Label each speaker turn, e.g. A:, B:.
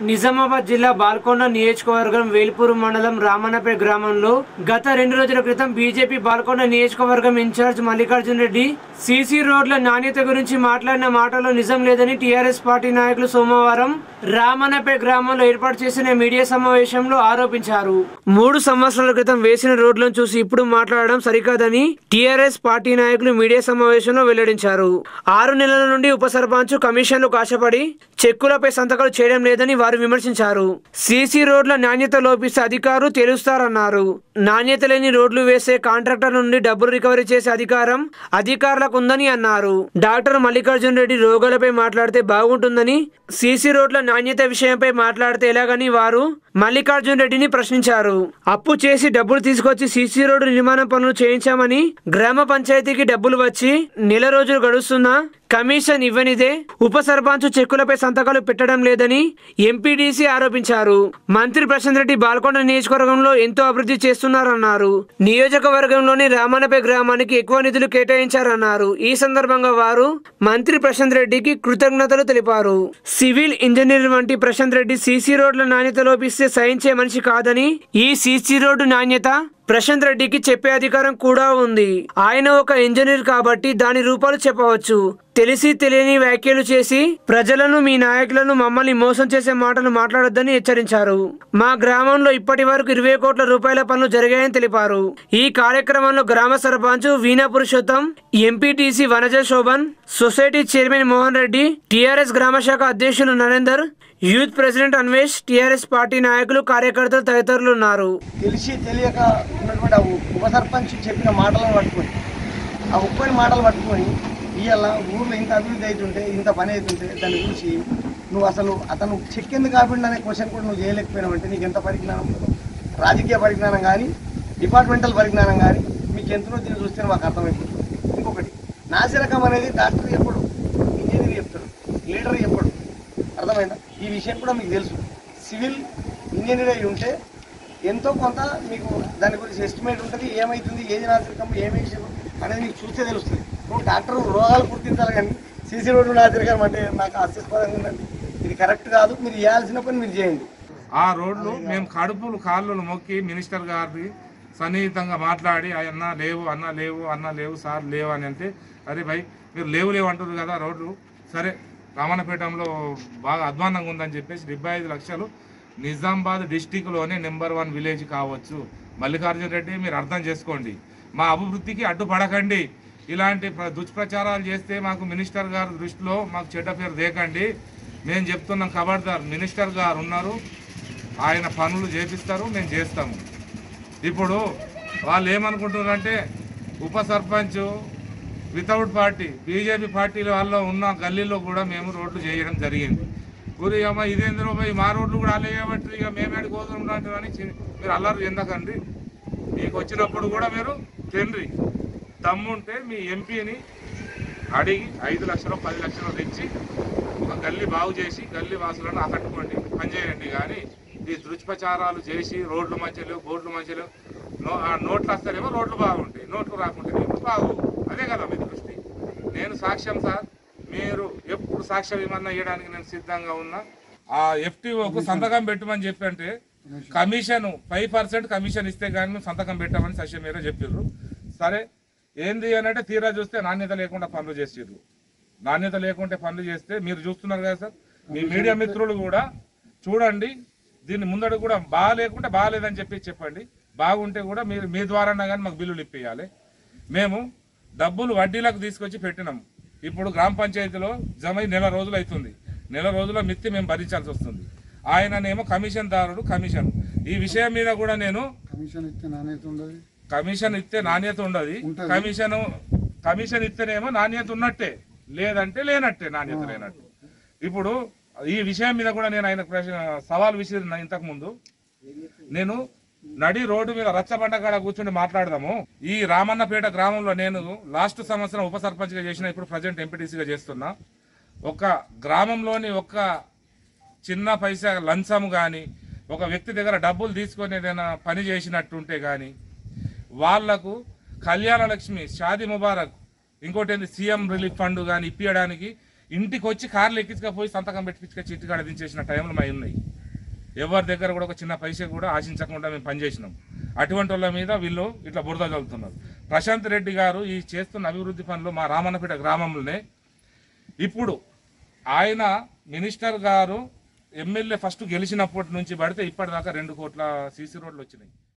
A: నిజామాబాద్ జిల్లా బాల్కొండ నియోజకవర్గం వేల్పూరు మండలం రామన్నపేట గ్రామంలో గత రెండు రోజుల క్రితం బీజేపీ బాల్కొండ నియోజకవర్గం ఇన్ఛార్జ్ మల్లికార్జున్ రెడ్డి సీసీ రోడ్ల నాణ్యత గురించి మాట్లాడిన మాటలో నిజం లేదని టీఆర్ఎస్ పార్టీ నాయకులు సోమవారం రామన్నపేట గ్రామంలో ఏర్పాటు చేసిన మీడియా సమావేశంలో ఆరోపించారు మూడు సంవత్సరాల క్రితం వేసిన రోడ్లను చూసి ఇప్పుడు మాట్లాడడం సరికాదని టీఆర్ఎస్ పార్టీ నాయకులు మీడియా సమావేశంలో వెల్లడించారు ఆరు నెలల నుండి ఉప సర్పంచ్ కమిషన్లకు ఆశపడి చెక్కులపై సంతకాలు చేయడం లేదని వారు విమర్శించారు సీసీ రోడ్ల నాణ్యత లోపిస్తే అధికారులు తెలుస్తారన్నారు నాణ్యత లేని రోడ్లు వేసే కాంట్రాక్టర్ నుండి డబ్బులు రికవరీ చేసే అధికారం అధికారులకు ఉందని అన్నారు డాక్టర్ మల్లికార్జున్ రెడ్డి రోగాలపై మాట్లాడితే బాగుంటుందని సీసీ రోడ్ల నాణ్యత విషయంపై మాట్లాడితే ఎలాగని వారు మల్లికార్జున్ రెడ్డిని ప్రశ్నించారు అప్పు చేసి డబ్బులు తీసుకొచ్చి సీసీ రోడ్డు నిర్మాణం పనులు చేయించామని గ్రామ పంచాయతీకి డబ్బులు వచ్చి నెల రోజులు గడుస్తున్నా కమిషన్ ఇవ్వనిదే ఉప సర్పంచ్ చెక్కులపై సంతకాలు పెట్టడం లేదని ఎంపీడీసీ ఆరోపించారు మంత్రి ప్రశాంత్ రెడ్డి బాల్కొండ నియోజకవర్గంలో ఎంతో అభివృద్ధి చేస్తున్నారన్నారు నియోజకవర్గంలోని రామన్నపై గ్రామానికి ఎక్కువ నిధులు కేటాయించారన్నారు ఈ సందర్భంగా వారు మంత్రి ప్రశాంత్ రెడ్డికి కృతజ్ఞతలు తెలిపారు సివిల్ ఇంజనీర్ వంటి ప్రశాంత్ రెడ్డి సీసీ రోడ్ల నాణ్యత లోపిస్తే సహించే మనిషి కాదని ఈ సీసీ రోడ్డు నాణ్యత ప్రశాంత్ రెడ్డికి చెప్పే అధికారం కూడా ఉంది ఆయన ఒక ఇంజనీర్ కాబట్టి దాని రూపాలు చెప్పవచ్చు తెలిసి తెలియని వ్యాఖ్యలు చేసి ప్రజలను మీ నాయకులను మమ్మల్ని మోసం చేసే మాటలు మాట్లాడొద్దని హెచ్చరించారు మా గ్రామంలో ఇప్పటి వరకు ఇరవై కోట్ల రూపాయల పనులు జరిగాయని తెలిపారు ఈ కార్యక్రమంలో గ్రామ sarpanch Veena Purushottam MPTC Vanaja Shobhan society chairman Mohan Reddy TRS గ్రామ శాఖ అధ్యక్షులు Narender youth president Anvesh TRS party నాయకులు కార్యకర్తలు తదితరులు ఉన్నారు
B: తెలిసి తెలియక ఉన్నటువంటి ఆ ఉప సర్పంచ్ చెప్పిన మాటలను పట్టుకొని ఆ ఉప్పని మాటలు పట్టుకొని ఇవాళ ఊర్లో ఇంత అభివృద్ధి అవుతుంటే ఇంత పని అవుతుంటే దాని గురించి నువ్వు అసలు అతను చెక్ ఎందుకు కాకుండా అనే క్వశ్చన్ కూడా నువ్వు చేయలేకపోయినావు అంటే నీకు ఎంత పరిజ్ఞానం ఉందో. రాజకీయ పరిజ్ఞానం కానీ డిపార్ట్మెంటల్ పరిజ్ఞానం కానీ మీకు ఎంతనో దీన్ని చూస్తే మాకు అర్థమైపోతుంది ఇంకొకటి నాసిరకం అనేది డాక్టర్ చెప్పడు ఇంజనీర్ చెప్తాడు లీడర్ చెప్పడు అర్థమైందా ఈ విషయం కూడా మీకు తెలుసు సివిల్ ఇంజనీర్ అయి ఉంటే ఎంతో కొంత మీకు దాని గురించి ఎస్టిమేట్ ఉంటుంది ఏమవుతుంది ఏది నాసిరకం ఏమి విషయం అనేది మీకు చూస్తే తెలుస్తుంది ఇప్పుడు డాక్టర్ రోగాలు గుర్తించాలి కానీ సీసీ రోడ్డు నాసిరకం అంటే నాకు హాస్యాస్పదంగా ఉందండి ఇది కరెక్ట్ కాదు మీరు చేయాల్సిన పని మీరు చేయండి
C: ఆ రోడ్లు మేము కడుపులు కాళ్ళు మొక్కి మినిస్టర్ గారిని సన్నిహితంగా మాట్లాడి అన్న లేవు అన్న లేవు అన్న లేవు సార్ లేవు అని అంటే అరే భయ్ మీరు లేవు లేవు అంటారు కదా రోడ్లు సరే రామన్నపేటంలో బాగా అధ్వానంగా ఉందని చెప్పేసి డెబ్బై ఐదు లక్షలు నిజామాబాద్ డిస్టిక్లోనే నెంబర్ వన్ విలేజ్ కావచ్చు మల్లికార్జున రెడ్డి మీరు అర్థం చేసుకోండి మా అభివృద్ధికి అడ్డుపడకండి ఇలాంటి ప్ర- దుష్ప్రచారాలు చేస్తే మాకు మినిస్టర్ గారి దృష్టిలో మాకు చెడ్డ పేరు దేకండి మేము చెప్తున్నాం ఖబర్దార్ మినిస్టర్ గారు ఉన్నారు ఆయన పనులు చేపిస్తారు మేము చేస్తాము ఇప్పుడు వాళ్ళు ఏమనుకుంటున్నారంటే ఉప sarpanch without party BJP party వాళ్ళ ఉన్న గల్లీలో కూడా మేము రోడ్లు చేయడం జరిగింది ఊరి అమ్మ ఇదేంద్రో పోయి మా రోడ్లు కూడా అలా చేయబట్టి ఇక మేమేడి కోసం అని చి- మీరు అల్లరి చెందకండి మీకు వచ్చినప్పుడు కూడా మీరు తండ్రి దమ్ముంటే మీ ఎంపీని అడిగి ఐదు లక్షలు పది లక్షలు తెచ్చి ఒక గల్లీ బాగు చేసి గల్లీ వాసులను ఆకట్టుకోండి పనిచేయండి కానీ ఈ దుష్ప్రచారాలు చేసి రోడ్లు మంచిలేవు బోర్డులు మంచిలేవు నో ఆ నోట్లు వస్తారేమో రోడ్లు బాగుంటాయి నోట్లు రాకుంటేనేమో బాగు అదే కదా మీ దృష్టి నేను సాక్ష్యం సార్ మీరు ఎప్పుడు సాక్ష్యం ఏమన్నా ఇవ్వడానికి నేను సిద్ధంగా ఉన్నా ఆ ఎఫ్టీఓకు సంతకం పెట్టమని చెప్పంటే కమిషన్ ఫైవ్ పర్సెంట్ కమిషన్ ఇస్తే కానీ మేము సంతకం పెట్టామని సత్యం మీరే చెప్పిర్రు సరే ఏంది అని అంటే తీరా చూస్తే నాణ్యత లేకుండా పనులు చేసిర్రు నాణ్యత లేకుంటే పనులు చేస్తే మీరు చూస్తున్నారు కదా సార్ మీ మీడియా మిత్రులు కూడా చూడండి దీన్ని ముందడు కూడా బాగా లేకుంటే బాగాలేదని చెప్పి చెప్పండి బాగుంటే కూడా మీరు మీ ద్వారా కానీ మాకు బిల్లులు ఇప్పియాలి మేము డబ్బులు వడ్డీలకు తీసుకొచ్చి పెట్టినాం ఇప్పుడు గ్రామ పంచాయతీలో జమ అయి నెల రోజులు అవుతుంది నెల రోజుల మిత్తి మేము భరించాల్సి వస్తుంది ఆయననేమో కమిషన్ దారుడు కమిషన్ ఈ విషయం మీద కూడా నేను
D: కమిషన్ ఇస్తే నాణ్యత ఉండదు
C: కమిషన్ ఇస్తే నాణ్యత ఉండదు
D: ఉంటది.
C: కమిషన్ కమిషన్ ఇస్తేనేమో నాణ్యత ఉన్నట్టే లేదంటే లేనట్టే నాణ్యత లేనట్టు ఇప్పుడు ఈ విషయం మీద కూడా నేను ఆయన ప్రశ్న సవాల్ విసిరిన ఇంతకు ముందు నేను నడి రోడ్డు మీద రచ్చబండ కాడ కూర్చుని మాట్లాడదాము ఈ రామన్నపేట గ్రామంలో నేను లాస్ట్ సంవత్సరం ఉప సర్పంచ్గా చేసిన ఇప్పుడు ప్రజెంట్ ఎంపీటీసీగా చేస్తున్నా ఒక గ్రామంలోని ఒక చిన్న పైసా లంచం కానీ ఒక వ్యక్తి దగ్గర డబ్బులు తీసుకొని ఏదైనా పని చేసినట్టుంటే కానీ వాళ్లకు కళ్యాణ లక్ష్మి షాది ముబారక్ ఇంకోటి ఏంది సీఎం రిలీఫ్ ఫండ్ కానీ ఇప్పించడానికి ఇంటికి వచ్చి కార్లు ఎక్కించుకపోయి సంతకం పెట్టించుకొని చిట్టి కాడ దించేసిన టైంలు మా ఉన్నాయి ఎవరి దగ్గర కూడా ఒక చిన్న పైసా కూడా ఆశించకుండా మేము పనిచేసినాం అటువంటి వాళ్ళ మీద వీళ్ళు ఇట్లా బురద చల్లుతున్నారు ప్రశాంత్ రెడ్డి గారు ఈ చేస్తున్న అభివృద్ధి పనులు మా రామన్నపేట గ్రామంలోనే ఇప్పుడు ఆయన మినిస్టర్ గారు ఎమ్మెల్యే ఫస్ట్ గెలిచినప్పటి నుంచి పడితే ఇప్పటిదాకా రెండు కోట్ల సీసీ రోడ్లు వచ్చినాయి